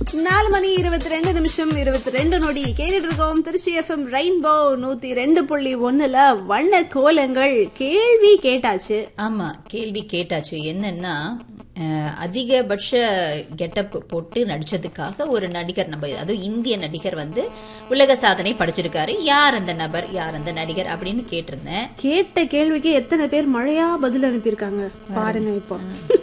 நாலு மணி இருபத்தி ரெண்டு நிமிஷம் இருபத்தி ரெண்டு நொடி கேட்டுட்டு இருக்கோம் திருச்சி எஃப்எம் ரெயின்போ நூத்தி ரெண்டு புள்ளி ஒண்ணுல வண்ண கோலங்கள் கேள்வி கேட்டாச்சு ஆமா கேள்வி கேட்டாச்சு என்னன்னா அஹ், அதிகபட்ச கெட்டப் போட்டு நடிச்சதுக்காக ஒரு நடிகர் நம்ம அதுவும் இந்திய நடிகர் வந்து உலக சாதனை படைச்சிருக்காரு யார் அந்த நபர் யார் அந்த நடிகர் அப்படின்னு கேட்டிருந்தேன் கேட்ட கேள்விக்கு எத்தனை பேர் மழையா பதில் அனுப்பியிருக்காங்க பாருங்க இப்போ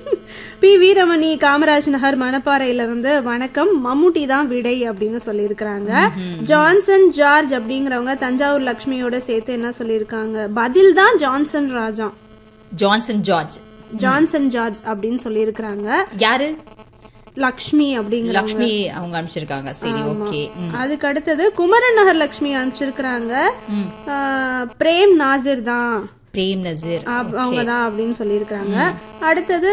பி வீரமணி காமராஜ் நகர் மணப்பாறையில இருந்து வணக்கம் மம்முட்டி தான் விடை அப்படின்னு சொல்லியிருக்கிறாங்க ஜான்சன் ஜார்ஜ் அப்படிங்கிறவங்க தஞ்சாவூர் லக்ஷ்மியோட சேர்த்து என்ன சொல்லியிருக்காங்க பதில் தான் Johnson Raja Johnson George Johnson George அப்படின்னு சொல்லியிருக்கிறாங்க யாரு லக்ஷ்மி அப்படிங்கிற லக்ஷ்மி அவங்க அனுப்பிச்சிருக்காங்க சரி ஓகே அதுக்கு அடுத்தது குமரன் நகர் லக்ஷ்மி அனுப்பிச்சிருக்கிறாங்க ஆஹ், பிரேம் நாசிர் தான் பிரேம் நசீர் அவங்க தான் அப்படின்னு சொல்லியிருக்காங்க அடுத்தது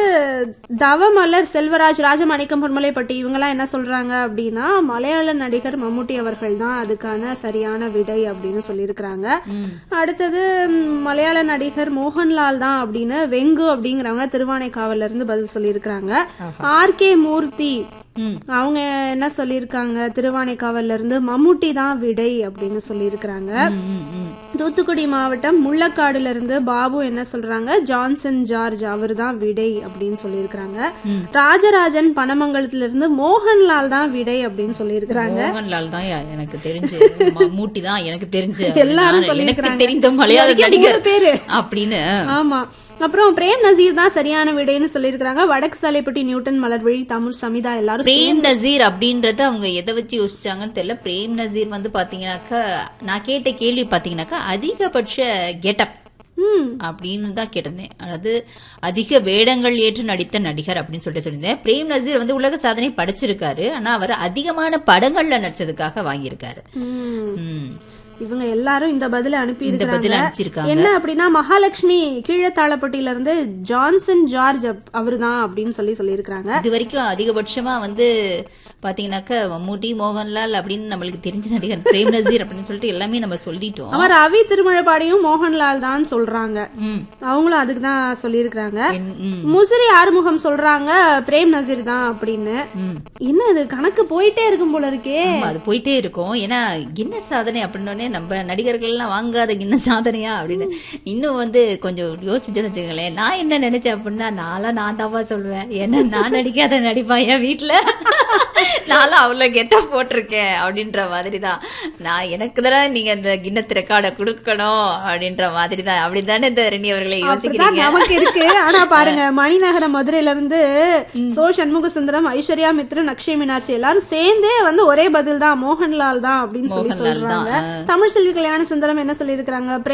தவமலர் செல்வராஜ் ராஜமாணிக்கம் பொன்மலைப்பட்டி இவங்கெல்லாம் என்ன சொல்றாங்க அப்படின்னா மலையாள நடிகர் மம்முட்டி அவர்கள் தான் அதுக்கான சரியான விடை அப்படின்னு சொல்லியிருக்கிறாங்க அடுத்தது ம், மலையாள நடிகர் மோகன்லால் தான் அப்படின்னு வெங்கு அப்படிங்கிறவங்க திருவானைக்காவல்ல இருந்து பதில் சொல்லியிருக்கிறாங்க ஆர் கே மூர்த்தி ம். அவங்க என்ன சொல்லியிருக்காங்க திருவானைக்காவல்ல இருந்து மம்முட்டி தான் விடை அப்படின்னு சொல்லியிருக்கிறாங்க ம், ம். தூத்துக்குடி மாவட்டம் முள்ளக்காடுல இருந்து பாபு என்ன சொல்றாங்க ஜான்சன் ஜார்ஜ் அவர் தான் விடை அப்படின்னு சொல்லியிருக்கிறாங்க ராஜராஜன் பனமங்கலத்துல இருந்து மோகன்லால் தான் விடை அப்படின்னு சொல்லியிருக்கிறாங்க மோகன்லால் தான் யா- எனக்கு தெரிஞ்சு மூட்டி தான் எனக்கு தெரிஞ்சு எல்லாரும் நான் எனக்கு சொல்லியிருக்கிறாங்க. தெரிந்த மலையாள இது வரைக்கும் நடிகர் மூணு பேரு. அப்படின்னு ஆமா அப்புறம் பிரேம் நசீர் தான் சரியான விடைன்னு சொல்லியிருக்கிறாங்க வடக்கு சாலைப்பட்டி நியூட்டன் மலர்வழி தமிழ் சமிதா எல்லாரும் பிரேம் நசீர் அப்படின்றத அவங்க எதை வச்சு யோசிச்சாங்கன்னு தெரியல பிரேம் நசீர் வந்து பாத்தீங்கன்னாக்கா நான் கேட்ட கேள்வி பாத்தீங்கன்னாக்கா அதிகபட்ச கெட்டப் ம் அப்படின்னு தான் கேட்டிருந்தேன் அதாவது அதிக வேடங்கள் ஏற்று நடித்த நடிகர் அப்படின்னு சொல்லிட்டு சொல்லியிருந்தேன் பிரேம் நசீர் வந்து உலக சாதனை படைச்சிருக்காரு ஆனா அவர் அதிகமான படங்கள்ல நடிச்சதுக்காக வாங்கியிருக்காரு ம். ம். இவங்க எல்லாரும் இந்த பதில அனுப்பி இந்த பதில் இருக்கிறாங்க அனுப்பிச்சிருக்காங்க என்ன அப்படின்னா மகாலட்சுமி கீழத்தாளப்பட்டியில இருந்து ஜான்சன் ஜார்ஜ் அவர் தான் அப்படின்னு சொல்லி சொல்லியிருக்கிறாங்க இது வரைக்கும் அதிகபட்சமா வந்து பாத்தீங்கன்னாக்கா மம்முட்டி மோகன்லால் அப்படின்னு நம்மளுக்கு தெரிஞ்ச நடிகர் பிரேம் நசீர் அப்படின்னு சொல்லிட்டு எல்லாமே நம்ம சொல்லிட்டோம் அவர் ரவி திருமழபாடியும் மோகன்லால் தான் சொல்றாங்க ம். அவங்களும் அதுக்கு தான் சொல்லியிருக்கிறாங்க என்- ம். முசிறி ஆறுமுகம் சொல்றாங்க பிரேம் நசீர் தான் அப்படின்னு ம். என்ன இது கணக்கு போயிட்டே இருக்கும் போல இருக்கே ஆமா, அது போயிட்டே இருக்கும் ஏன்னா கின்ன சாதனை அப்படின்னோடனே நம்ம நடிகர்கள் எல்லாம் வாங்காத கின்ன சாதனையா அப்படின்னு இன்னும் வந்து கொஞ்சம் யோசிச்சுன்னு வச்சுக்கங்களேன் நான் என்ன நினைச்சேன் அப்படின்னா நான்லாம் நான் தாவா சொல்லுவேன் ஏன்னா நான் நடிக்காத நடிப்பா என் வீட்டுல நான்லாம் அவ்வளவு கெட்ட போட்டிருக்கேன் அப்படின்ற மாதிரி தான் நான் எனக்கு தானே நீங்க இந்த கின்னத்து ரெக்கார்டை கொடுக்கணும் அப்படின்ற மாதிரி தான் அப்படிதானே இந்த ரெண்டி அவர்களை அப்படிதான் யோசிக்கிறீங்க நமக்கு இருக்கு ஆனா பாருங்க மணிநகரம் மதுரையில இருந்து சோ சண்முக சுந்தரம் ஐஸ்வர்யா மித்ரன் அக்ஷய் மீனாட்சி எல்லாரும் சேர்ந்தே வந்து ஒரே பதில் தான் மோகன்லால் தான் அப்படின்னு சொல்லி மோகன்லால் தான், சொல்றாங்க தமிழ் செல்வி கல்யாண சுந்தரம் என்ன சொல்லியிருக்கிறாங்க